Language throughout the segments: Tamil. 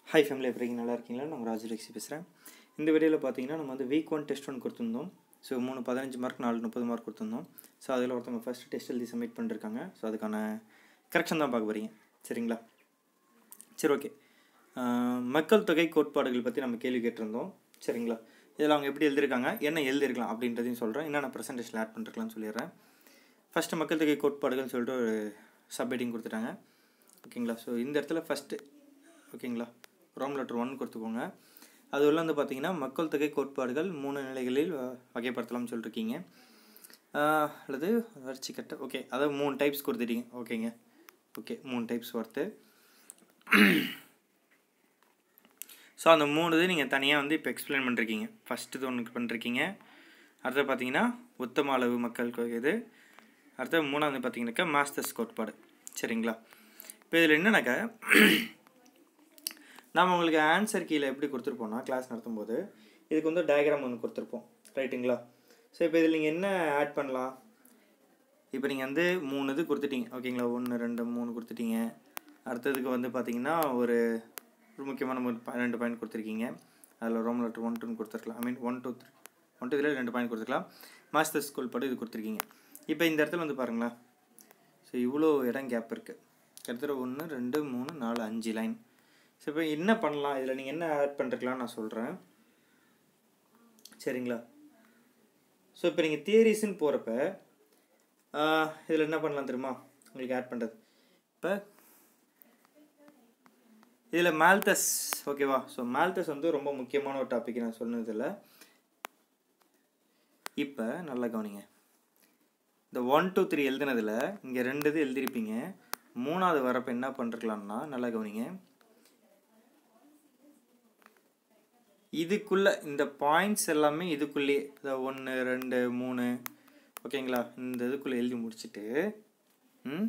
ஹாய் ஃபேமிலி எப்படி இருக்கீங்க நல்லா இருக்கீங்களா நான் ராஜு ரெக்ஸி பேசுகிறேன் இந்த வீடியோவில் பார்த்தீங்கன்னா நம்ம வந்து வீக் ஒன் டெஸ்ட் ஒன் கொடுத்துருந்தோம் ஸோ மூணு பதினஞ்சு மார்க் நாலு முப்பது மார்க் கொடுத்துருந்தோம் ஸோ அதில் ஒருத்தவங்க ஃபஸ்ட் டெஸ்ட் எழுதி சப்மிட் பண்ணிருக்காங்க ஸோ அதுக்கான கரெக்ஷன் தான் பார்க்க போகிறீங்க சரிங்களா சரி ஓகே மக்கள் தொகை கோட்பாடுகள் பற்றி நம்ம கேள்வி கேட்டிருந்தோம் சரிங்களா இதில் அவங்க எப்படி எழுதியிருக்காங்க என்ன எழுதிருக்கலாம் அப்படின்றதையும் சொல்கிறேன் என்னென்ன ப்ரெசன்டேஷன் ஆட் பண்ணிருக்கலாம்னு சொல்லிடுறேன் ஃபஸ்ட்டு மக்கள் தொகை கோட்பாடுகள்னு சொல்லிட்டு ஒரு சப்ஹெட்டிங் கொடுத்துட்டாங்க ஓகேங்களா ஸோ இந்த இடத்துல ஃபஸ்ட்டு ஓகேங்களா ரோம் லெட்டர் ஒன் கொடுத்துக்கோங்க அது உள்ள வந்து பார்த்தீங்கன்னா மக்கள் தொகை கோட்பாடுகள் மூணு நிலைகளில் வ- வகைப்படுத்தலாம்னு சொல்லியிருக்கீங்க ஆஹ், அல்லது வரிச்சி கட்ட ஓகே அதாவது மூணு டைப்ஸ் கொடுத்துட்டீங்க ஓகேங்க ஓகே மூணு டைப்ஸ் ஒர்த்து ஸோ அந்த மூணு இது நீங்கள் தனியாக வந்து இப்போ எக்ஸ்பிளைன் பண்ணிருக்கீங்க ஃபஸ்ட்டு இது ஒன்று பண்ணிருக்கீங்க அடுத்தது பார்த்தீங்கன்னா உத்தம அளவு மக்கள் கொ- இது அடுத்தது மூணாவது பார்த்தீங்கன்னாக்கா மாஸ்டர்ஸ் கோட்பாடு சரிங்களா இப்போ இதில் என்னன்னாக்கா நாம் உங்களுக்கு ஆன்சர் கீழே எப்படி கொடுத்துருப்போம்னா கிளாஸ் நடத்தும்போது இதுக்கு வந்து டயக்ராம் ஒன்று கொடுத்துருப்போம் ரைட்டுங்களா ஸோ இப்போ இதில் நீங்கள் என்ன ஆட் பண்ணலாம் இப்போ நீங்கள் வந்து மூணு இது கொடுத்துட்டீங்க ஓகேங்களா ஒன்று ரெண்டு மூணு கொடுத்துட்டீங்க அடுத்ததுக்கு வந்து பார்த்தீங்கன்னா ஒரு ஒரு முக்கியமான ஒரு ப- ரெண்டு பாயிண்ட் கொடுத்துருக்கீங்க அதில் ரோம் லெட்டர் ஒன் டூன்னு கொடுத்துருக்கலாம் I mean one two three one two இதில் ரெண்டு பாயிண்ட் கொடுத்துருக்கலாம் மாஸ்டர் ஸ்கூல் படி இது கொடுத்துருக்கீங்க இப்போ இந்த இடத்துல வந்து பாருங்களேன் ஸோ இவ்வளோ இடம் கேப் இருக்குது கிட்டத்தட்ட ஒன்று ரெண்டு மூணு நாலு அஞ்சு லைன் ஸோ இப்போ என்ன பண்ணலாம் இதில் நீங்கள் என்ன ஆட் பண்ணுறீங்களான்னு நான் சொல்கிறேன் சரிங்களா ஸோ இப்போ நீங்கள் தியரிஸ்ன்னு போகிறப்ப இதில் என்ன பண்ணலாம் தெரியுமா உங்களுக்கு ஆட் பண்ணுறது இப்போ இதில் மால்தஸ் ஓகேவா ஸோ மால்தஸ் வந்து ரொம்ப முக்கியமான ஒரு டாபிக் நான் சொன்னதில்ல இப்போ நல்லா கவனிங்க இந்த ஒன் டூ த்ரீ எழுதுனதில் இங்கே ரெண்டு இது எழுதிருப்பீங்க மூணாவது வரப்போ என்ன பண்ணிருக்கலாம்னா நல்லா கவனிங்க இதுக்குள்ள இந்த பாயிண்ட்ஸ் எல்லாமே இதுக்குள்ளேயே இந்த ஒன்று ரெண்டு மூணு ஓகேங்களா இந்த இதுக்குள்ளே எழுதி முடிச்சுட்டு ம்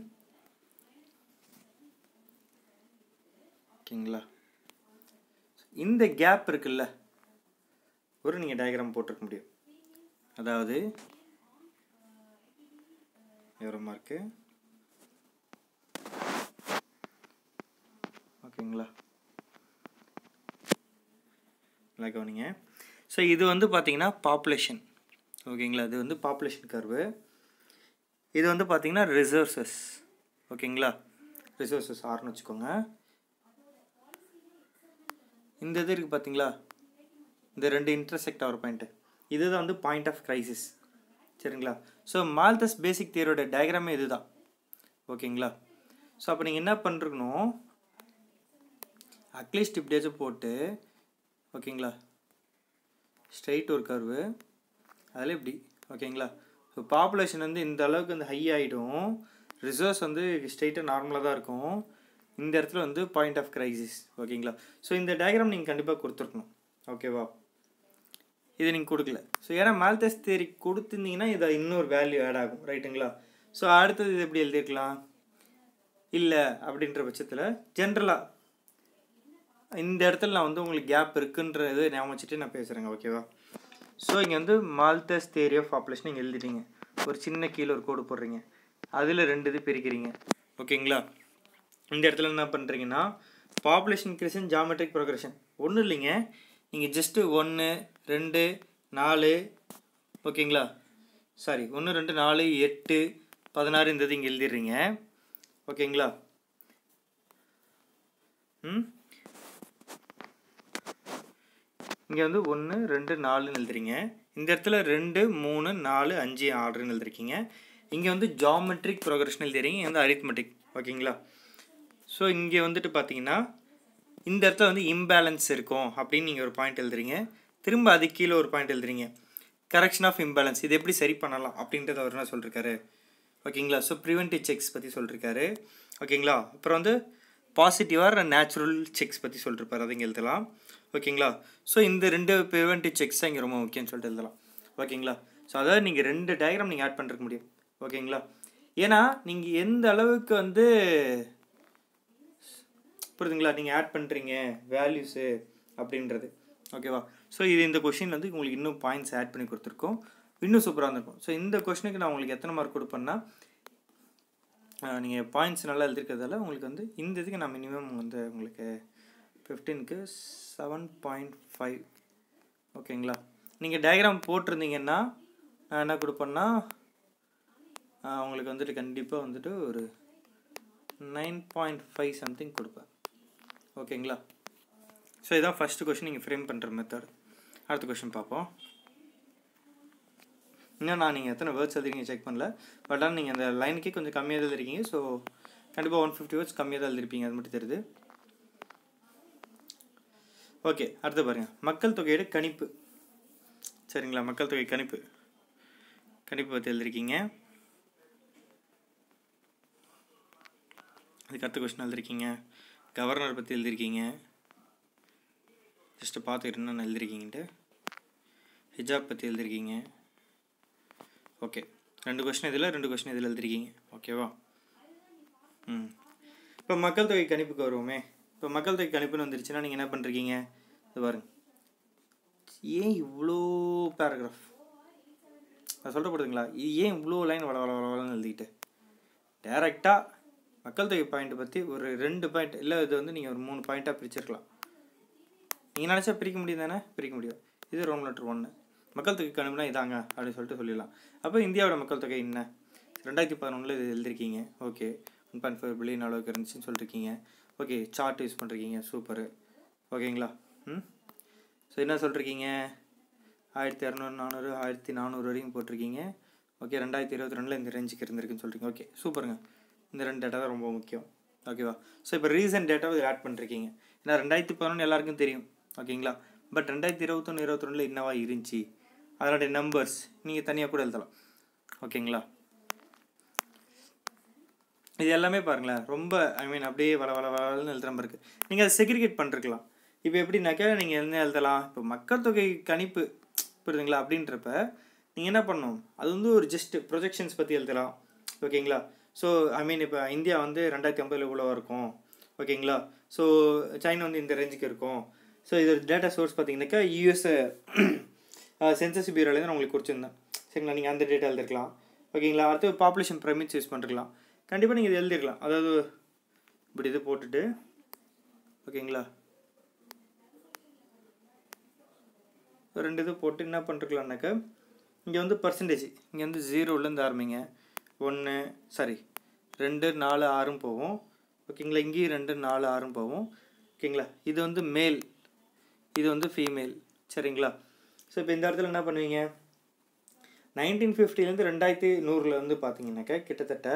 ஓகேங்களா இந்த கேப் இருக்குல்ல ஒரு நீங்கள் டயக்ராம் போட்டிருக்க முடியும் அதாவது எவ்வளோ மார்க்கு ஓகேங்களா நல்லா கவனிங்க ஸோ இது வந்து பார்த்தீங்கன்னா பாப்புலேஷன் ஓகேங்களா இது வந்து பாப்புலேஷன் கர்வு இது வந்து பார்த்தீங்கன்னா ரிசோர்ஸஸ் ஓகேங்களா ரிசோர்ஸஸ் ஆறுன்னு வச்சுக்கோங்க இந்த இது இருக்குது பார்த்தீங்களா இந்த ரெண்டு இன்டர்செக்ட் ஆகிற பாயிண்ட்டு இதுதான் வந்து பாயிண்ட் ஆஃப் கிரைசிஸ் சரிங்களா ஸோ மால்தஸ் பேசிக் தியரோட டயக்ராமே இதுதான் ஓகேங்களா ஸோ அப்போ நீங்கள் என்ன பண்ணிருக்கணும் அட்லீஸ்ட் இப்படியாச்சும் போட்டு ஓகேங்களா ஸ்ட்ரைட் ஒரு கர்வு அதில் இப்படி ஓகேங்களா ஸோ பாப்புலேஷன் வந்து இந்த அளவுக்கு வந்து ஹை ஆகிடும் ரிசர்வ்ஸ் வந்து ஸ்ட்ரைட்டாக நார்மலாக தான் இருக்கும் இந்த இடத்துல வந்து பாயிண்ட் ஆஃப் கிரைசிஸ் ஓகேங்களா ஸோ இந்த டயக்ராம் நீங்கள் கண்டிப்பாக கொடுத்துருக்கணும் ஓகேவா இது நீங்கள் கொடுக்கல ஸோ ஏன்னா மால்தஸ் தேரி கொடுத்துருந்தீங்கன்னா இதை இன்னொரு வேல்யூ ஆட் ஆகும் ரைட்டுங்களா ஸோ அடுத்தது இது எப்படி எழுதியிருக்கலாம் இல்லை அப்படின்ற பட்சத்தில் ஜென்ரலாக இந்த இடத்துல நான் வந்து உங்களுக்கு கேப் இருக்குன்றது ஞாபகம் வச்சுட்டு நான் பேசுகிறேங்க ஓகேவா ஸோ இங்கே வந்து மால்தஸ் தேரி ஆஃப் பாப்புலேஷன் நீங்கள் எழுதிட்டீங்க ஒரு சின்ன கீழே ஒரு கோடு போடுறீங்க அதில் ரெண்டு இது பிரிக்கிறீங்க ஓகேங்களா இந்த இடத்துல என்ன பண்ணுறீங்கன்னா பாப்புலேஷன் கிரேஷன் ஜாமெட்ரிக் ப்ரோக்ரஷன் ஒன்றும் இல்லைங்க நீங்கள் ஜஸ்ட்டு ஒன்று ரெண்டு நாலு ஓகேங்களா சாரி ஒன்று ரெண்டு நாலு எட்டு பதினாறு இந்த இது இங்கே எழுதிடுறீங்க ஓகேங்களா ம் இங்கே வந்து ஒன்று ரெண்டு நாலுன்னு எழுதுறீங்க இந்த இடத்துல ரெண்டு மூணு நாலு அஞ்சு ஆறுன்னு எழுதிருக்கீங்க இங்கே வந்து ஜாமெட்ரிக் ப்ரோக்ரஷன் எழுதுறீங்க இங்கே வந்து அரித்மெட்டிக் ஓகேங்களா ஸோ இங்கே வந்துட்டு பார்த்தீங்கன்னா இந்த இடத்துல வந்து இம்பேலன்ஸ் இருக்கும் அப்படின்னு நீங்கள் ஒரு பாயிண்ட் எழுதுறீங்க திரும்ப அது கீழே ஒரு பாயிண்ட் எழுதுறீங்க கரெக்ஷன் ஆஃப் இம்பேலன்ஸ் இது எப்படி சரி பண்ணலாம் அப்படின்றத அவர் என்ன சொல்லிருக்காரு ஓகேங்களா ஸோ ப்ரிவென்டிவ் செக்ஸ் பற்றி சொல்லிருக்காரு ஓகேங்களா அப்புறம் வந்து பாசிட்டிவாக நேச்சுரல் செக்ஸ் பற்றி சொல்லிருப்பாரு அதை இங்கே எழுதலாம் ஓகேங்களா ஸோ இந்த ரெண்டு ப்ரிவென்டிவ் செக்ஸ் தான் இங்கே ரொம்ப முக்கியம்னு சொல்லிட்டு எழுதலாம் ஓகேங்களா ஸோ அதாவது நீங்கள் ரெண்டு டயக்ராம் நீங்கள் ஆட் பண்ணிருக்க முடியும் ஓகேங்களா ஏன்னா நீங்கள் எந்த அளவுக்கு வந்து புரியுதுங்களா நீங்கள் ஆட் பண்ணுறீங்க வேல்யூஸு அப்படின்றது ஓகேவா ஸோ இது இந்த கொஷின் வந்து உங்களுக்கு இன்னும் பாயிண்ட்ஸ் ஆட் பண்ணி கொடுத்துருக்கோம் இன்னும் சூப்பராக இருந்திருக்கும் ஸோ இந்த கொஷனுக்கு நான் உங்களுக்கு எத்தனை மார்க் கொடுப்பேன்னா நீங்கள் பாயிண்ட்ஸ் நல்லா எழுதிருக்கிறதால உங்களுக்கு வந்து இந்த இதுக்கு நான் மினிமம் வந்து உங்களுக்கு ஃபிஃப்டீனுக்கு செவன் பாயிண்ட் ஃபைவ் ஓகேங்களா நீங்கள் டயக்ராம் போட்டிருந்தீங்கன்னா நான் என்ன கொடுப்பேன்னா ஆஹ் உங்களுக்கு வந்துட்டு கண்டிப்பாக வந்துட்டு ஒரு நைன் பாயிண்ட் ஃபைவ் சம்திங் கொடுப்பேன் ஓகேங்களா ஸோ இதான் ஃபஸ்ட்டு கொஷின் நீங்கள் ஃப்ரேம் பண்ணுற மெத்தட் அடுத்த கொஷின் பார்ப்போம் இன்னும் நான் நீங்கள் எத்தனை வேர்ட்ஸ் எழுதிருக்கீங்க செக் பண்ணல பட் ஆனால் நீங்கள் அந்த லைனுக்கே கொஞ்சம் கம்மியாக தான் எழுதிருக்கீங்க ஸோ கண்டிப்பாக ஒன் ஃபிஃப்டி வேர்ட்ஸ் கம்மியாக தான் எழுதிருப்பீங்க அது மட்டும் தெரியுது ஓகே அடுத்து பாருங்கள் மக்கள் தொகையோட கணிப்பு சரிங்களா மக்கள் தொகை கணிப்பு கணிப்பு பற்றி எழுதிருக்கீங்க அதுக்கு அடுத்த கொஸ்டின் எழுதிருக்கீங்க கவர்னர் பற்றி எழுதிருக்கீங்க ஜஸ்ட்டு பார்த்துக்கிட்டு என்னென்ன எழுதிருக்கீங்கன்ட்டு ஹிஜாப் பற்றி எழுதிருக்கீங்க ஓகே ரெண்டு கொஸ்டின் இதில் ரெண்டு கொஸ்டின் இதில் எழுதிருக்கீங்க ஓகேவா ம் இப்போ மக்கள் தொகை கணிப்புக்கு வருவோமே இப்போ மக்கள் தொகை கணிப்புன்னு வந்துருச்சுன்னா நீங்கள் என்ன பண்ணுறீங்க இது பாருங்க ஏன் இவ்வளோ பேராகிராஃப் நான் சொல்கிறப்படுதுங்களா இது ஏன் இவ்வளோ லைன் வள வள வள வளன்னு எழுதிக்கிட்டு டேரெக்டாக மக்கள் தொகை பாயிண்ட்டை பற்றி ஒரு ரெண்டு பாயிண்ட் இல்லை இது வந்து நீங்கள் ஒரு மூணு பாயிண்ட்டாக பிரிச்சிருக்கலாம் நீங்கள் நினச்சா பிரிக்க முடியும் தானே பிரிக்க முடியும் இது ரோம் லெட்டர் ஒன்று மக்கள் தொகை கணிப்புனா இதாங்க அப்படின்னு சொல்லிட்டு சொல்லிடலாம் அப்போ இந்தியாவோட மக்கள் தொகை என்ன ரெண்டாயிரத்தி பதினொன்றில் இது எழுதிருக்கீங்க okay one point five billion அளவுக்கு இருந்துச்சுன்னு சொல்லிருக்கீங்க ஓகே சார்ட் யூஸ் பண்ணுறீங்க சூப்பரு ஓகேங்களா ம் ஸோ என்ன சொல்லிருக்கீங்க ஆயிரத்தி இரநூறு நானூறு ஆயிரத்தி நானூறு வரைக்கும் போட்டிருக்கீங்க ஓகே ரெண்டாயிரத்தி இருபத்தி ரெண்டில் இந்த ரேஞ்சுக்கு இருந்திருக்குன்னு சொல்கிறீங்க ஓகே சூப்பருங்க இந்த ரெண்டு டேட்டா தான் ரொம்ப முக்கியம் ஓகேவா ஸோ இப்போ ரீசன்ட் டேட்டாவை இதில் ஆட் பண்ணிருக்கீங்க ஏன்னா ரெண்டாயிரத்தி பதினொன்று எல்லாருக்கும் தெரியும் ஓகேங்களா பட் ரெண்டாயிரத்தி இருபத்தொன்று இருபத்தி ரெண்டில் என்னவா இருந்துச்சு அதனுடைய நம்பர்ஸ் நீங்கள் தனியாக கூட எழுதலாம் ஓகேங்களா இது எல்லாமே பாருங்களேன் ரொம்ப ஐ மீன் அப்படியே வள வள வளன்னு எழுதுற மாதிரி இருக்குது நீங்கள் அதை செக்ரிகேட் பண்ணிருக்கலாம் இப்போ எப்படின்னாக்கா நீங்கள் என்ன எழுதலாம் இப்போ மக்கள் தொகை கணிப்பு புரியுதுங்களா அப்படின்றப்ப நீங்கள் என்ன பண்ணணும் அது வந்து ஒரு ஜஸ்ட் ப்ரொஜெக்ஷன்ஸ் பற்றி எழுதலாம் ஓகேங்களா ஸோ ஐ மீன் இப்போ இந்தியா வந்து ரெண்டாயிரத்தி ஐம்பதில் இவ்வளோ இருக்கும் ஓகேங்களா ஸோ சைனா வந்து இந்த ரேஞ்சுக்கு இருக்கும் ஸோ இது டேட்டா சோர்ஸ் பார்த்தீங்கன்னாக்கா யூஎஸ் சென்சஸ் பியூரோலேருந்து நான் உங்களுக்கு குறிச்சிருந்தேன் சரிங்களா நீங்கள் அந்த டேட்டா எழுதிருக்கலாம் ஓகேங்களா அடுத்து பாப்புலேஷன் ப்ரைமிட்ஸ் யூஸ் பண்ணிருக்கலாம் கண்டிப்பாக நீங்கள் இது எழுதிருக்கலாம் அதாவது இப்படி இது போட்டுட்டு ஓகேங்களா ரெண்டு இது போட்டு என்ன பண்ணிருக்கலாம்னாக்கா இங்கே வந்து பர்சன்டேஜ் இங்கே வந்து ஜீரோலேருந்து ஆரம்பிங்க ஒன்று சாரி ரெண்டு நாலு ஆறும் போவோம் ஓகேங்களா இங்கேயும் ரெண்டு நாலு ஆறும் போவோம் ஓகேங்களா இது வந்து மேல் இது வந்து ஃபீமேல் சரிங்களா ஸோ இப்போ இந்த இடத்துல என்ன பண்ணுவீங்க நைன்டீன் ஃபிஃப்டிலேருந்து ரெண்டாயிரத்தி நூறில் வந்து பார்த்தீங்கன்னாக்கா கிட்டத்தட்ட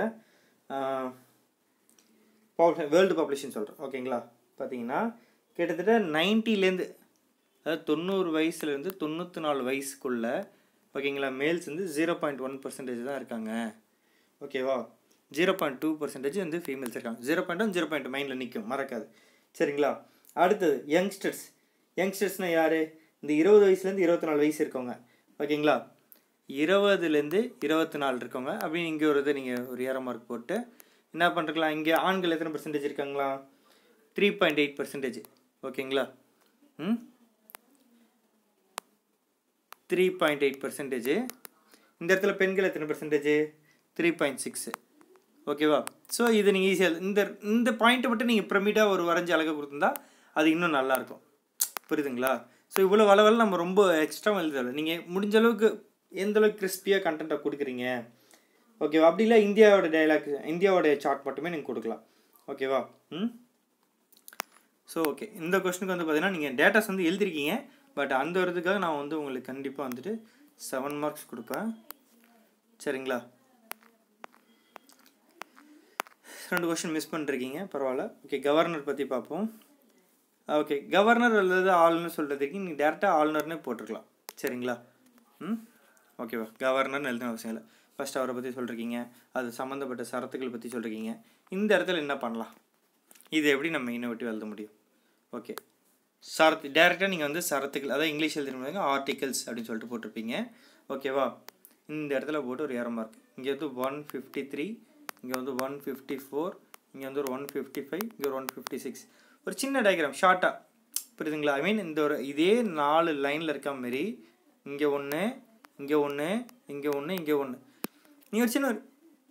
வேர்ல்டு பாப்புலேஷன் சொல்கிறேன் ஓகேங்களா பார்த்தீங்கன்னா கிட்டத்தட்ட நைன்ட்டிலேருந்து அதாவது தொண்ணூறு வயசுலேருந்து தொண்ணூற்றி நாலு வயசுக்குள்ளே ஓகேங்களா மேல்ஸ் வந்து ஜீரோ பாயிண்ட் ஒன் பர்சன்டேஜ் தான் இருக்காங்க ஓகேவா ஜீரோ பாயிண்ட் டூ பர்சன்டேஜ் வந்து ஃபீமேல்ஸ் இருக்காங்க zero point one zero point மைண்டில் நிற்கும் மறக்காது சரிங்களா அடுத்தது யங்ஸ்டர்ஸ் யங்ஸ்டர்ஸ்னால் யார் இந்த இருபது வயசுலேருந்து இருபத்தி நாலு வயசு இருக்கவங்க ஓகேங்களா இருபதுலேருந்து இருபத்தி நாலு இருக்கவங்க அப்படின்னு இங்கே ஒரு இது நீங்கள் ஒரு ஏரோ மார்க் போட்டு என்ன பண்ணுறக்கலாம் இங்கே ஆண்கள் எத்தனை பர்சன்டேஜ் இருக்காங்களா த்ரீ பாயிண்ட் எயிட் பர்சன்டேஜ் ஓகேங்களா ம் த்ரீ பாயிண்ட் எயிட் பர்சன்டேஜ் இந்த இடத்துல பெண்கள் எத்தனை பர்சன்டேஜ் த்ரீ பாயிண்ட் சிக்ஸு ஓகேவா ஸோ இது நீங்கள் ஈஸியாக இந்த இந்த பாயிண்ட்டை மட்டும் நீங்கள் ப்ரமிடாக ஒரு வரைஞ்சி அழகாக கொடுத்துருந்தா அது இன்னும் நல்லாயிருக்கும் புரியுதுங்களா ஸோ இவ்வளோ வளவல நம்ம ரொம்ப எக்ஸ்ட்ரா எழுதலை நீங்கள் முடிஞ்ச அளவுக்கு எந்த அளவுக்கு கிறிஸ்பியாக கண்டென்ட்டை கொடுக்குறீங்க ஓகேவா அப்படி இல்லை இந்தியாவோட டைலாக் இந்தியாவோட சார்ட் மட்டுமே நீங்கள் கொடுக்கலாம் ஓகேவா ம் ஸோ ஓகே இந்த கொஸ்டினுக்கு வந்து பார்த்தீங்கன்னா நீங்கள் டேட்டாஸ் வந்து எழுதிருக்கீங்க பட் அந்த ஒரு இதுக்காக நான் வந்து உங்களுக்கு கண்டிப்பாக வந்துட்டு செவன் மார்க்ஸ் கொடுப்பேன் சரிங்களா ரெண்டு கொஸ்டின் மிஸ் பண்ணிருக்கீங்க பரவாயில்ல ஓகே கவர்னர் பற்றி பார்ப்போம் ஓகே கவர்னர் அல்லது ஆளுநர் சொல்கிறதுக்கு நீங்கள் டேரெக்டாக ஆளுநர்னே போட்டிருக்கலாம் சரிங்களா ம் ஓகேவா கவர்னர்னு எழுதின அவசியம் இல்லை ஃபஸ்ட் அவரை பற்றி சொல்லிருக்கீங்க அது சம்மந்தப்பட்ட சரத்துக்கள் பற்றி சொல்லிருக்கீங்க இந்த இடத்துல என்ன பண்ணலாம் இது எப்படி நம்ம இன்னோவேட்டிவ் எழுத முடியும் ஓகே சரத்து டேரெக்டாக நீங்கள் வந்து சரத்துக்கள் அதாவது இங்கிலீஷ் எழுதுறவங்க ஆர்டிகல்ஸ் அப்படின்னு சொல்லிட்டு போட்டிருப்பீங்க ஓகேவா இந்த இடத்துல போட்டு ஒரு ஏரம் மார்க் இங்கே வந்து ஒன் ஃபிஃப்டி த்ரீ இங்கே வந்து ஒன் ஃபிஃப்டி ஃபோர் இங்கே வந்து ஒரு ஒன் ஃபிஃப்டி ஃபைவ் இங்கே ஒரு ஒன் ஃபிஃப்டி சிக்ஸ் ஒரு சின்ன டயக்ராம் ஷார்ட்டாக புரியுதுங்களா ஐ மீன் இந்த ஒரு இதே நாலு லைனில் இருக்க மாரி இங்கே ஒன்று இங்கே ஒன்று இங்கே ஒன்று இங்கே ஒன்று நீங்கள் ஒரு சின்ன ஒரு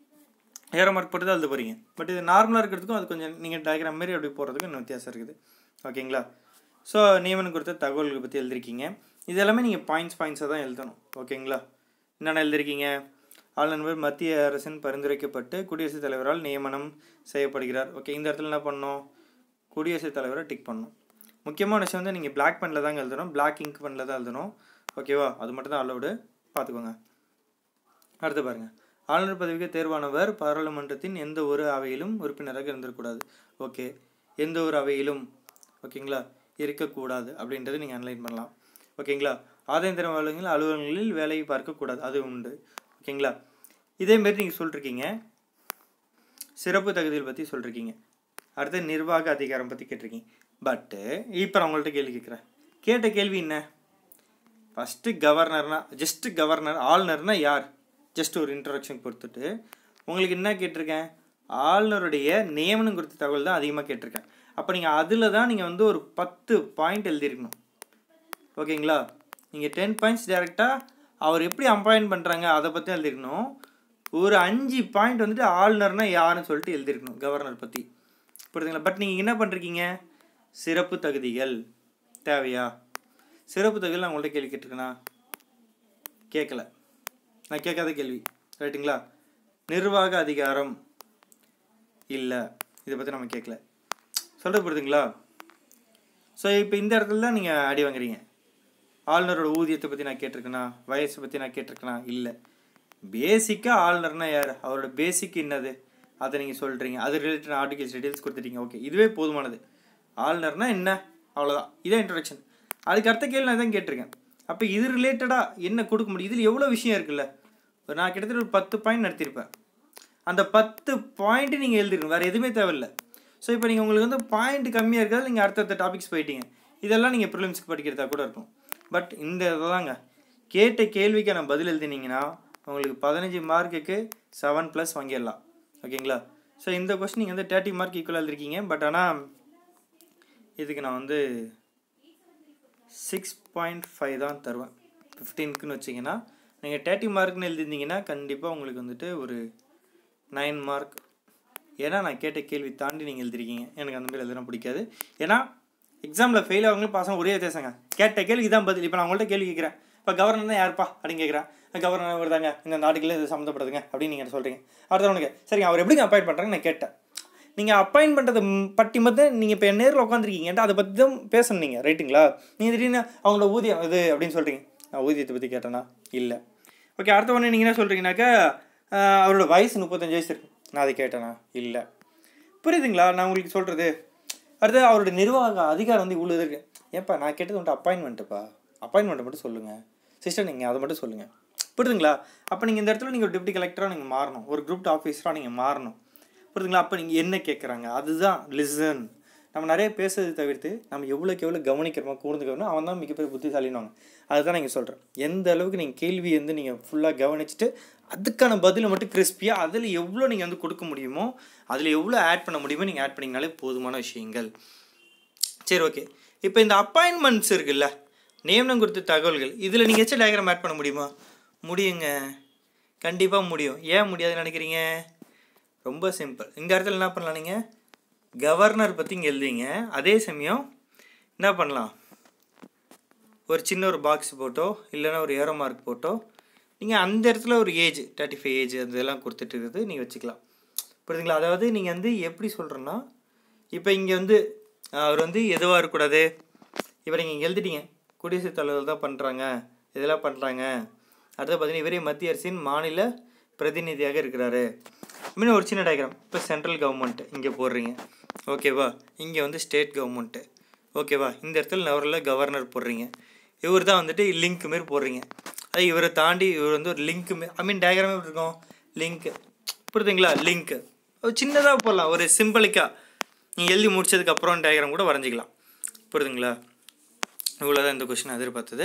ஏரோ மார்க் போட்டு தான் எழுத போகிறீங்க பட் இது நார்மலாக இருக்கிறதுக்கும் அது கொஞ்சம் நீங்கள் டயக்ராம் மாரி அப்படி போடுறதுக்கும் இன்னும் வித்தியாசம் இருக்குது ஓகேங்களா ஸோ நியமனம் கொடுத்த தகவல்களை பற்றி எழுதிருக்கீங்க இது எல்லாமே நீங்கள் பாயிண்ட்ஸ் பாயிண்ட்ஸாக தான் எழுதணும் ஓகேங்களா என்னென்ன எழுதிருக்கீங்க ஆளுநர் மத்திய அரசின் பரிந்துரைக்கப்பட்டு குடியரசுத் தலைவரால் நியமனம் செய்யப்படுகிறார் ஓகே இந்த இடத்துல என்ன பண்ணணும் குடியரசுத் தலைவரை டிக் பண்ணணும் முக்கியமான விஷயம் வந்து நீங்கள் பிளாக் பெனில் தாங்க எழுதணும் பிளாக் இங்க் பெனில் தான் எழுதணும் ஓகேவா அது மட்டும் தான் அலௌடு பார்த்துக்கோங்க அடுத்து பாருங்கள் ஆளுநர் பதவிக்கு தேர்வானவர் பாராளுமன்றத்தின் எந்த ஒரு அவையிலும் உறுப்பினராக இருந்திருக்கூடாது ஓகே எந்த ஒரு அவையிலும் ஓகேங்களா இருக்கக்கூடாது அப்படின்றது நீங்கள் அனலைன் பண்ணலாம் ஓகேங்களா ஆதாயம் தரும் அலுவலகங்கள் அலுவலகங்களில் வேலையை பார்க்கக்கூடாது அது உண்டு ஓகேங்களா இதேமாரி நீங்கள் சொல்லிருக்கீங்க சிறப்பு தகுதிகள் பற்றி சொல்லிருக்கீங்க அடுத்து நிர்வாக அதிகாரம் பற்றி கேட்டிருக்கீங்க பட்டு இப்போ நான் உங்கள்கிட்ட கேள்வி கேட்குறேன் கேட்ட கேள்வி என்ன ஃபஸ்ட்டு கவர்னர்னா ஜஸ்ட் கவர்னர் ஆளுநர்னா யார் ஜஸ்ட் ஒரு இன்ட்ரடக்ஷன் கொடுத்துட்டு உங்களுக்கு என்ன கேட்டிருக்கேன் ஆளுநருடைய நியமனம் கொடுத்த தகவல் தான் அதிகமாக கேட்டிருக்கேன் அப்போ நீங்கள் அதில் தான் நீங்கள் வந்து ஒரு பத்து பாயிண்ட் எழுதியிருக்கணும் ஓகேங்களா நீங்கள் டென் பாயிண்ட்ஸ் டேரெக்டாக அவர் எப்படி அப்பாயின்ட் பண்ணுறாங்க அதை பற்றி எழுதிருக்கணும் ஒரு அஞ்சு பாயிண்ட் வந்துட்டு ஆளுநர்னா யாருன்னு சொல்லிட்டு எழுதிருக்கணும் கவர்னர் பற்றி புரியுதுங்களா பட் நீங்கள் என்ன பண்ணுறீங்க சிறப்பு தகுதிகள் தேவையா சிறப்பு தகுதிகள் நான் உங்கள்கிட்ட கேள்வி கேட்டிருக்கேனா கேட்கல நான் கேட்காத கேள்வி ரைட்டுங்களா நிர்வாக அதிகாரம் இல்லை இதை பற்றி நம்ம கேட்கல சொல்கிறது புரியுதுங்களா ஸோ இப்போ இந்த இடத்துல தான் நீங்கள் அடி வாங்குறீங்க ஆளுநரோட ஊதியத்தை பற்றி நான் கேட்டிருக்கேனா வயசை பற்றி நான் கேட்டிருக்கேனா இல்லை பேசிக்காக ஆளுநர்னா யார் அவரோட பேசிக் என்னது அதை நீங்கள் சொல்கிறீங்க அது ரிலேட்டட் ஆர்டிகல்ஸ் டீட்டெயில்ஸ் கொடுத்துட்டீங்க ஓகே இதுவே போதுமானது ஆளுநர்னா என்ன அவ்வளோதான் இதான் இன்ட்ரடக்ஷன் அதுக்கு அடுத்த கேள்வி நான் தான் கேட்டிருக்கேன் அப்போ இது ரிலேட்டடாக என்ன கொடுக்க முடியும் இதில் எவ்வளோ விஷயம் இருக்குல்ல ஒரு நான் கிட்டத்தட்ட ஒரு பத்து பாயிண்ட் நடத்தியிருப்பேன் அந்த பத்து பாயிண்ட்டு நீங்கள் எழுதிருக்கணும் வேறு எதுவுமே தேவையில்லை ஸோ இப்போ நீங்கள் உங்களுக்கு வந்து பாயிண்ட் கம்மியாக இருக்கிறது நீங்கள் அடுத்தடுத்த டாபிக்ஸ் போயிட்டீங்க இதெல்லாம் நீங்கள் ப்ரிலிம்ஸ்க்கு படிக்கிறதா கூட இருக்கும் பட் இந்த இதுதாங்க கேட்ட கேள்விக்கான பதில் எழுதினீங்கன்னா உங்களுக்கு பதினஞ்சு மார்க்குக்கு செவன் ப்ளஸ் வாங்கிடலாம் ஓகேங்களா ஸோ இந்த கொஸ்டின் நீங்கள் வந்து தேர்ட்டி மார்க் ஈக்குவலாக எழுதிருக்கீங்க பட் ஆனால் இதுக்கு நான் வந்து சிக்ஸ் பாயிண்ட் ஃபைவ் தான் தருவேன் ஃபிஃப்டீனுக்குன்னு வச்சிங்கன்னா நீங்கள் தேர்ட்டி மார்க்னு எழுதிருந்தீங்கன்னா கண்டிப்பாக உங்களுக்கு வந்துட்டு ஒரு நைன் மார்க் ஏன்னா நான் கேட்ட கேள்வி தாண்டி நீங்கள் எழுதிருக்கீங்க எனக்கு அந்த மாதிரி எழுதுனா பிடிக்காது ஏன்னா எக்ஸாமில் ஃபெயில் ஆகவங்களும் பாஸ் ஒரே வித்தியாசங்க கேட்ட கேள்விக்கு தான் பதில் இப்போ நான் உங்கள்கிட்ட கேள்வி கேட்குறேன் இப்போ கவர்னர் தான் யாருப்பா அப்படின்னு கேட்குறேன் கவர்னர் வருதாங்க இந்த நாட்டுக்குள்ளே இது சம்மந்தப்படுதுங்க அப்படின்னு நீங்கள் சொல்கிறீங்க அடுத்தவனுக்கு சரிங்க அவர் எப்படிங்க அப்பாயிண்ட் பண்ணுறாங்க நான் கேட்டேன் நீங்கள் அப்பாயிண்ட் பண்ணுறது பட்டி மட்டும் நீங்கள் இப்போ நேரில் உட்காந்துருக்கீங்கன்ட்டு அதை பற்றி தான் பேசணும் நீங்கள் ரைட்டுங்களா நீங்கள் திடீர்னு அவங்களோட ஊதியம் இது அப்படின்னு சொல்கிறீங்க நான் ஊதியத்தை பற்றி கேட்டேனா இல்லை ஓகே அடுத்த உடனே நீங்கள் என்ன சொல்கிறீங்கனாக்கா அவரோட வயசு முப்பத்தஞ்சு வயசு இருக்கு நான் அதை கேட்டேனா இல்லை புரியுதுங்களா நான் உங்களுக்கு சொல்கிறது அடுத்து அவரோட நிர்வாக அதிகாரம் வந்து இவ்வளோ இருக்கு ஏன்ப்பா நான் கேட்டது வந்துட்டு அப்பாயின்மெண்ட்டுப்பா அப்பாயின்மெண்ட்டை மட்டும் சொல்லுங்கள் சிஸ்டர் நீங்கள் அதை மட்டும் சொல்லுங்கள் புரியுதுங்களா அப்போ நீங்கள் இந்த இடத்துல நீங்கள் ஒரு டிப்டி கலெக்டராக நீங்கள் மாறணும் ஒரு குரூப் ஆஃபீஸராக நீங்கள் மாறணும் புரியுதுங்களா அப்போ நீங்கள் என்ன கேட்குறாங்க அதுதான் லிசன் நம்ம நிறைய பேசுறது தவிர்த்து நம்ம எவ்வளோக்கு எவ்வளோ கவனிக்கிறோமோ கூர்ந்துக்கிறோமோ அவன் தான் மிகப்பெரிய புத்திசாலின்னு அதுதான் நீங்கள் சொல்கிறேன் எந்த அளவுக்கு நீங்கள் கேள்வி வந்து நீங்கள் ஃபுல்லாக கவனிச்சுட்டு அதுக்கான பதிலை மட்டும் கிறிஸ்பியாக அதில் எவ்வளோ நீங்கள் வந்து கொடுக்க முடியுமோ அதில் எவ்வளோ ஆட் பண்ண முடியுமோ நீங்கள் ஆட் பண்ணிங்கனாலே போதுமான விஷயங்கள் சரி ஓகே இப்போ இந்த அப்பாயின்மெண்ட்ஸ் இருக்குல்ல நியமனம் கொடுத்த தகவல்கள் இதில் நீங்கள் எச்ச டயக்ராம் ஆட் பண்ண முடியுமா முடியுங்க கண்டிப்பாக முடியும் ஏன் முடியாதுன்னு நினைக்கிறீங்க ரொம்ப சிம்பிள் இந்த இடத்துல என்ன பண்ணலாம் நீங்கள் கவர்னர் பற்றி இங்கே எழுதிங்க அதே சமயம் என்ன பண்ணலாம் ஒரு சின்ன ஒரு பாக்ஸ் போட்டோ இல்லைன்னா ஒரு ஏரோ மார்க் போட்டோ நீங்கள் அந்த இடத்துல ஒரு ஏஜ் தேர்ட்டி ஃபைவ் ஏஜ் அந்த இதெல்லாம் கொடுத்துட்டு இருக்கிறது நீங்கள் வச்சுக்கலாம் புரியுதுங்களா அதாவது நீங்கள் வந்து எப்படி சொல்கிறேன்னா இப்போ இங்கே வந்து அவர் வந்து எதுவாக இருக்கக்கூடாது இப்போ நீங்கள் இங்கே எழுதிட்டீங்க குடியரசுத் தலைவர் தான் பண்ணுறாங்க இதெல்லாம் பண்ணுறாங்க அடுத்து பார்த்தீங்கன்னா இவரே மத்திய அரசின் மாநில பிரதிநிதியாக இருக்கிறாரு இன்னும் ஒரு சின்ன டயக்ராம் இப்போ சென்ட்ரல் கவர்மெண்ட் இங்கே போடுறீங்க ஓகேவா இங்கே வந்து ஸ்டேட் கவர்மெண்ட்டு ஓகேவா இந்த இடத்துல நவரில் கவர்னர் போடுறீங்க இவர் தான் வந்துட்டு லிங்க் மாரி போடுறீங்க அது இவரை தாண்டி இவர் வந்து ஒரு லிங்க் ஐ மீன் டயக்ராம் எப்படி இருக்கும் லிங்க்கு புரியுதுங்களா லிங்க்கு ஒரு சின்னதாக போடலாம் ஒரு சிம்பிளிக்காக நீங்கள் எழுதி முடிச்சதுக்கப்புறம் டயக்ராம் கூட வரைஞ்சிக்கலாம் புரியுதுங்களா இவ்வளோதான் இந்த கொஷின் எதிர்பார்த்தது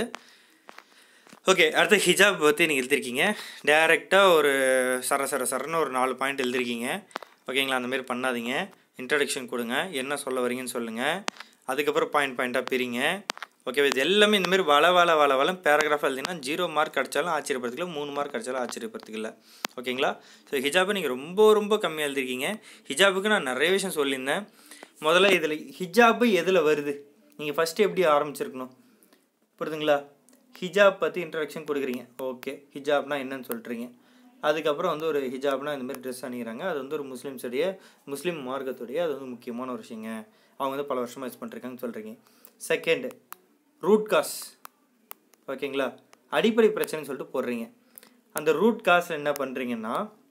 ஓகே அடுத்து ஹிஜாப் பற்றி நீங்கள் எழுதிருக்கீங்க டேரெக்டாக ஒரு சர சர சரன்னு ஒரு நாலு பாயிண்ட் எழுதிருக்கீங்க ஓகேங்களா அந்தமாரி பண்ணாதீங்க இன்ட்ரடக்ஷன் கொடுங்க என்ன சொல்ல வரீங்கன்னு சொல்லுங்கள் அதுக்கப்புறம் பாயிண்ட் பாயிண்ட்டாக பிரிங்க ஓகே இது எல்லாமே இந்தமாரி வள வள வள வளம் பேராகிராஃப் எழுதிங்கன்னா ஜீரோ மார்க் கிடச்சாலும் ஆச்சரியப்படுறதுல மூணு மார்க் கிடச்சாலும் ஆச்சரியப்படுறதுக்கு இல்லை ஓகேங்களா ஸோ ஹிஜாபை நீங்கள் ரொம்ப ரொம்ப கம்மியாக எழுதிருக்கீங்க ஹிஜாபுக்கு நான் நிறைய விஷயம் சொல்லியிருந்தேன் முதல்ல இதில் ஹிஜாபு எதில் வருது நீங்கள் ஃபஸ்ட்டு எப்படி ஆரம்பிச்சிருக்கணும் புரியுதுங்களா ஹிஜாப் பற்றி இன்ட்ரடக்ஷன் கொடுக்குறீங்க ஓகே ஹிஜாப்னா என்னன்னு சொல்கிறீங்க அதுக்கப்புறம் வந்து ஒரு ஹிஜாப்னா இந்த மாதிரி ட்ரெஸ் அணிகிறாங்க அது வந்து ஒரு முஸ்லீம்ஸுடைய முஸ்லீம் மார்க்கத்துடைய அது வந்து முக்கியமான ஒரு விஷயங்க அவங்க வந்து பல வருஷமாக யூஸ் பண்ணிருக்காங்கன்னு சொல்கிறீங்க செகண்டு ரூட் காஸ் ஓகேங்களா அடிப்படை பிரச்சனைன்னு சொல்லிட்டு போடுறீங்க அந்த ரூட் காஸில் என்ன பண்ணுறீங்கன்னா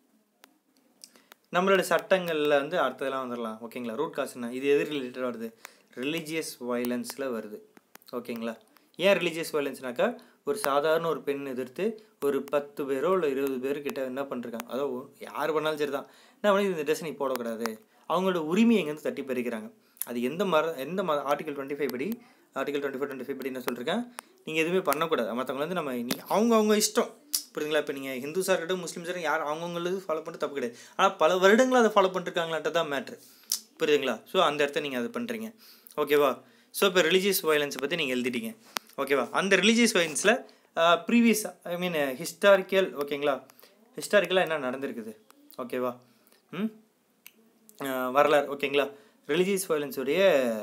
நம்மளோட சட்டங்களில் வந்து அடுத்ததெல்லாம் வந்துடலாம் ஓகேங்களா ரூட் காஸ் என்ன இது எது ரிலேட்டடாக வருது ரிலீஜியஸ் வயலன்ஸில் வருது ஓகேங்களா ஏன் ரிலீஜியஸ் வயலன்ஸ்னாக்கா ஒரு சாதாரண ஒரு பெண் எதிர்த்து ஒரு பத்து பேரோ இல்லை இருபது பேர்கிட்ட என்ன பண்ணிருக்காங்க அதோ யார் பண்ணாலும் சரி தான் என்ன பண்ணி இந்த ட்ரெஸ் நீ போடக்கூடாது அவங்களோட உரிமையை எங்கேருந்து தட்டி பறிக்கிறாங்க அது எந்த மர எந்த ம ஆர்டிகல் டுவெண்ட்டி ஃபைவ் படி article twenty five twenty five படி என்ன சொல்லியிருக்கேன் நீங்கள் எதுவுமே பண்ணக்கூடாது மற்றவங்க வந்து நம்ம நீ அவங்க அவங்க இஷ்டம் புரியுதுங்களா இப்போ நீங்கள் ஹிந்துஸாக இருக்கட்டும் முஸ்லீம்ஸாக இருக்கட்டும் யார் அவங்கவுங்களுக்கு ஃபாலோ பண்ணிட்டு தப்பு கிடையாது ஆனால் பல வருடங்களாக அதை ஃபாலோ பண்ணிருக்காங்களான்ட்டு தான் மேட்ரு புரியுதுங்களா ஸோ அந்த இடத்த நீங்கள் அதை பண்ணுறீங்க ஓகேவா ஸோ இப்போ ரிலீஜியஸ் வயலன்ஸை பற்றி நீங்கள் எழுதிட்டீங்க ஓகேவா அந்த ரிலீஜியஸ் வயலன்ஸில் ப்ரீவியஸ் ஐ மீன் ஹிஸ்டாரிக்கல் ஓகேங்களா ஹிஸ்டாரிக்கலாக என்ன நடந்திருக்குது ஓகேவா ம் அஹ் வரலாறு ஓகேங்களா ரிலீஜியஸ் வயலன்ஸுடைய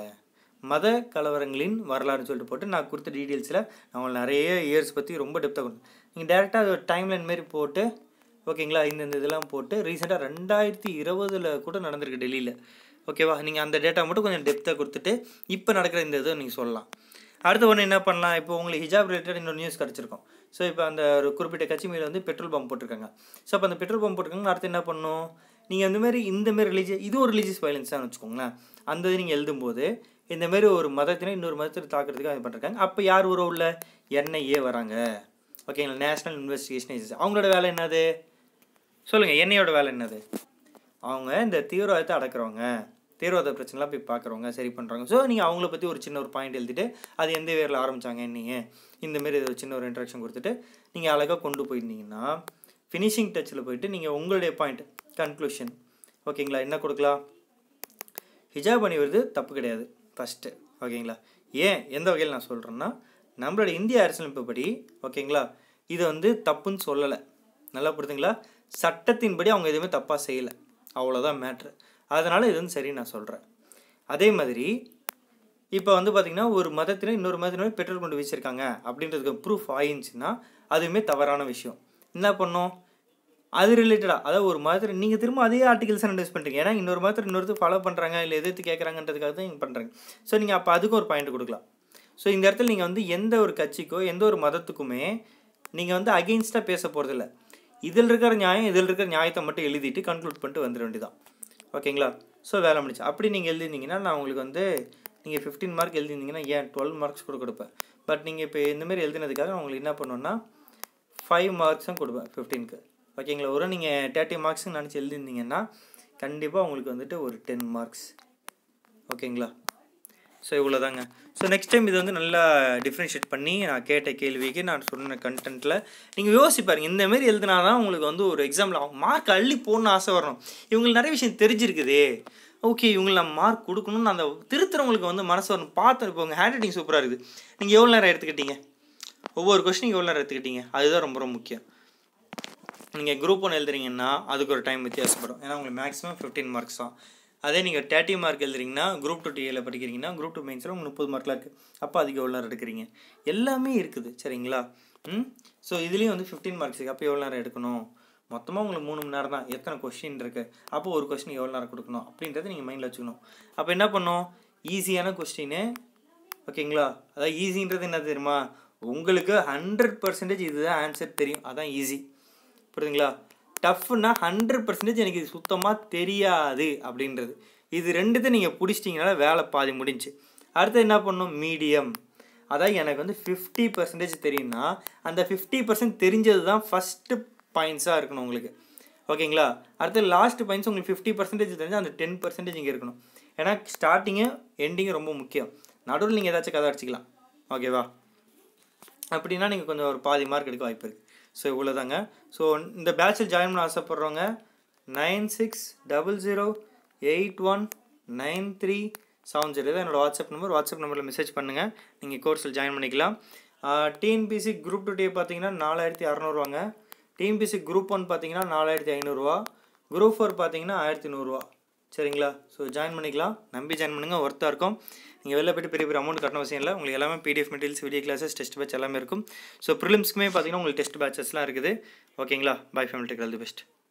மத கலவரங்களின் வரலாறுன்னு சொல்லிட்டு போட்டு நான் கொடுத்த டீட்டெயில்ஸில் நான் உங்களுக்கு நிறைய இயர்ஸ் பற்றி ரொம்ப டெப்த்தாக கொடுத்தேன் நீங்கள் டேரெக்டாக அது ஒரு டைம்லைன் மாரி போட்டு ஓகேங்களா இந்த இந்த இதெல்லாம் போட்டு ரீசெண்டாக ரெண்டாயிரத்தி இருபதில் கூட நடந்திருக்கு டெல்லியில் ஓகேவா நீங்கள் அந்த டேட்டா மட்டும் கொஞ்சம் டெப்த்தாக கொடுத்துட்டு இப்போ நடக்கிற இந்த இதை நீங்கள் சொல்லலாம் அடுத்து ஒன்று என்ன பண்ணலாம் இப்போ உங்களுக்கு ஹிஜாப் ரிலேட்டட் இன்னொரு நியூஸ் கிடச்சிருக்கும் ஸோ இப்போ அந்த ஒரு குறிப்பிட்ட கட்சி மேலே வந்து பெட்ரோல் பம்ப் போட்டிருக்காங்க ஸோ அப்போ அந்த பெட்ரோல் பம்ப் போட்டிருக்காங்க அடுத்து என்ன பண்ணணும் நீங்கள் இந்த மாதிரி இந்த மாதிரி ரிலீஜியஸ் இது ஒரு ரிலீஜியஸ் வயலன்ஸ் தான் வச்சுக்கோங்களேன் அந்த இது நீங்கள் எழுதும்போது இந்த மாதிரி ஒரு மதத்தினை இன்னொரு மதத்தை தாக்குறதுக்கு அது பண்ணிருக்காங்க அப்போ யார் உறவு உள்ள என்ஐஏ வராங்க ஓகேங்களா நேஷ்னல் இன்வெஸ்டிகேஷன் ஏஜென்சி அவங்களோட வேலை என்னது சொல்லுங்கள் என்ஐயோட வேலை என்னது அவங்க இந்த தீவிரவாதத்தை அடக்குறவங்க தீவிரவாத பிரச்சனைலாம் போய் பார்க்குறவங்க சரி பண்ணுறாங்க ஸோ நீங்கள் அவங்கள பற்றி ஒரு சின்ன ஒரு பாயிண்ட் எழுதிட்டு அது எந்த வேரில் ஆரம்பித்தாங்க நீங்கள் இந்தமாரி ஒரு சின்ன ஒரு இன்ட்ரக்ஷன் கொடுத்துட்டு நீங்கள் அழகாக கொண்டு போயிருந்தீங்கன்னா ஃபினிஷிங் டச்சில் போயிட்டு நீங்கள் உங்களுடைய பாயிண்ட் கன்க்ளூஷன் ஓகேங்களா என்ன கொடுக்கலாம் ஹிஜாப் அணிவது தப்பு கிடையாது ஃபஸ்ட்டு ஓகேங்களா ஏன் எந்த வகையில் நான் சொல்கிறேன்னா நம்மளோட இந்திய அரசியலமைப்பு படி ஓகேங்களா இதை வந்து தப்புன்னு சொல்லலை நல்லா புரியுதுங்களா சட்டத்தின்படி அவங்க எதுவுமே தப்பாக செய்யலை அவ்வளோதான் மேட்ரு அதனால் இது வந்து சரின்னு நான் சொல்கிறேன் அதே மாதிரி இப்போ வந்து பார்த்திங்கன்னா ஒரு மதத்தினர் இன்னொரு மதத்தினர் பெட்ரோல் கொண்டு வச்சுருக்காங்க அப்படின்றதுக்கு ப்ரூஃப் ஆயிருந்துச்சுன்னா அதுவுமே தவறான விஷயம் என்ன பண்ணோம் அது ரிலேட்டடாக அதாவது ஒரு மதத்தில் நீங்கள் திரும்ப அதே ஆர்டிகல்ஸ் யூஸ் பண்ணுறீங்க ஏன்னா இன்னொரு மதத்தில் இன்னொருத்தர் ஃபாலோ பண்ணுறாங்க இல்லை எதிர்த்து கேட்குறாங்கன்றதுக்காக தான் நீங்கள் பண்ணுறாங்க ஸோ நீங்கள் அப்போ அதுக்கும் ஒரு பாயிண்ட் கொடுக்கலாம் ஸோ இந்த இடத்துல நீங்கள் வந்து எந்த ஒரு கட்சிக்கோ எந்த ஒரு மதத்துக்குமே நீங்கள் வந்து அகெயின்ஸ்டாக பேச போகிறதில்ல இதில் இருக்கிற நியாயம் இதில் இருக்கிற நியாயத்தை மட்டும் எழுதிட்டு கன்க்ளூட் பண்ணிட்டு வந்துட வேண்டியதான் ஓகேங்களா ஸோ வேலை முடிச்சு அப்படி நீங்கள் எழுதிருந்தீங்கன்னா நான் உங்களுக்கு வந்து நீங்கள் ஃபிஃப்டீன் மார்க் எழுதிருந்தீங்கன்னா ஏன் டுவெல் மார்க்ஸ் கூட கொடுப்பேன் பட் நீங்கள் இப்போ இந்தமாரி எழுதினதுக்காக நான் உங்களுக்கு என்ன பண்ணுவேன்னா ஃபைவ் மார்க்ஸும் கொடுப்பேன் ஃபிஃப்டீனுக்கு ஓகேங்களா ஒரு நீங்கள் தேர்ட்டி மார்க்ஸ்னு நினச்சி எழுதிருந்தீங்கன்னா கண்டிப்பாக உங்களுக்கு வந்துட்டு ஒரு டென் மார்க்ஸ் ஓகேங்களா ஸோ இவ்வளோதாங்க ஸோ நெக்ஸ்ட் டைம் இது வந்து நல்லா டிஃப்ரென்ஷியேட் பண்ணி நான் கேட்ட கேள்விக்கு நான் சொன்ன கண்டென்ட்டில் நீங்கள் யோசிப்பாருங்க இந்த மாதிரி எழுதினா தான் உங்களுக்கு வந்து ஒரு எக்ஸாமில் மார்க் அள்ளி போடணும்னு ஆசை வரணும் இவங்களுக்கு நிறைய விஷயம் தெரிஞ்சிருக்குதே ஓகே இவங்களுக்கு நம்ம மார்க் கொடுக்கணும்னு அந்த திருத்துறவங்களுக்கு வந்து மனசு வரணும் பார்த்து இப்போ உங்கள் ஹேண்ட் ரைட்டிங் சூப்பராக இருக்குது நீங்கள் எவ்வளோ நேரம் எடுத்துக்கிட்டீங்க ஒவ்வொரு கொஸ்டினுக்கு எவ்வளோ நேரம் எடுத்துக்கிட்டீங்க அதுதான் ரொம்ப ரொம்ப முக்கியம் நீங்கள் குரூப் ஒன்று எழுதுறீங்கன்னா அதுக்கு ஒரு டைம் வித்தியாசப்படும் ஏன்னா உங்களுக்கு மேக்ஸிமம் ஃபிஃப்டீன் மார்க்ஸ் தான் அதே நீங்கள் தேர்ட்டி மார்க் எழுதுறீங்கன்னா குரூப் டூ டிஏல படிக்கிறீங்கன்னா குரூப் டூ மெயின்ஸில் உங்களுக்கு முப்பது மார்க்லாம் இருக்குது அப்போ அதுக்கு எவ்வளோ நேரம் எடுக்கிறீங்க எல்லாமே இருக்குது சரிங்களா ம் ஸோ இதுலேயும் வந்து ஃபிஃப்டீன் மார்க்ஸ் இருக்குது அப்போ எவ்வளோ நேரம் எடுக்கணும் மொத்தமாக உங்களுக்கு மூணு மணி நேரம் தான் எத்தனை கொஷின் இருக்குது அப்போ ஒரு கொஸ்டின் எவ்வளோ நேரம் கொடுக்கணும் அப்படின்றத நீங்கள் மைண்டில் வச்சுக்கணும் அப்போ என்ன பண்ணும் ஈஸியான கொஸ்டின் ஓகேங்களா அதாவது ஈஸின்றது என்ன தெரியுமா உங்களுக்கு ஹண்ட்ரட் பர்சன்டேஜ் இதுதான் ஆன்சர் தெரியும் அதான் ஈஸி புரியுதுங்களா டஃப்னா ஹண்ட்ரட் பர்சன்டேஜ் எனக்கு இது சுத்தமாக தெரியாது அப்படின்றது இது ரெண்டுத்தை நீங்கள் பிடிச்சிட்டிங்கனால வேலை பாதி முடிஞ்சு அடுத்து என்ன பண்ணும் மீடியம் அதான் எனக்கு வந்து ஃபிஃப்டி பர்சன்டேஜ் தெரியும்னா அந்த ஃபிஃப்டி பர்சன்ட் தெரிஞ்சது தான் ஃபஸ்ட்டு பாயிண்ட்ஸாக இருக்கணும் உங்களுக்கு ஓகேங்களா அடுத்து லாஸ்ட் பாயிண்ட்ஸ் உங்களுக்கு ஃபிஃப்டி பர்சன்டேஜ் தெரிஞ்சால் அந்த டென் பர்சன்டேஜ் இங்கே இருக்கணும் ஏன்னா ஸ்டார்டிங்கு எண்டிங்கு ரொம்ப முக்கியம் நடுவில் நீங்கள் ஏதாச்சும் கதை அடிச்சிக்கலாம் ஓகேவா அப்படின்னா நீங்கள் கொஞ்சம் ஒரு பாதி மார்க் எடுக்க வாய்ப்பு இருக்குது ஸோ இவ்வளோதாங்க ஸோ இந்த பேட்சில் ஜாயின் பண்ண ஆசைப்பட்றவங்க nine six double zero eight one nine three seven zero தான் என்னோடய வாட்ஸ்அப் நம்பர் வாட்ஸ்அப் நம்பரில் மெசேஜ் பண்ணுங்கள் நீங்கள் கோர்ஸில் ஜாயின் பண்ணிக்கலாம் டிஎன்பிசி குரூப் டூ டே பார்த்தீங்கன்னா நாலாயிரத்தி அறநூறுவாங்க டிஎன்பிசி குரூப் ஒன் பார்த்தீங்கன்னா நாலாயிரத்தி ஐநூறுரூவா குரூப் ஃபோர் பார்த்தீங்கன்னா ஆயிரத்தி நூறுரூவா சரிங்களா ஸோ ஜாயின் பண்ணிக்கலாம் நம்பி ஜாயின் பண்ணுங்கள் ஒர்த்தாக இருக்கும் நீங்கள் வெளில போய்ட்டு பெரிய பெரிய அமௌண்ட் கட்டணும் அவசியம் இல்லை உங்களுக்கு எல்லாமே PDF materials video classes test batch எல்லாமே இருக்கும் ஸோ ப்ரிலிம்ஸ்க்குமே பார்த்தீங்கன்னா உங்களுக்கு டெஸ்ட் பேட்சஸ்லாம் இருக்குது ஓகேங்களா bye family tech all the best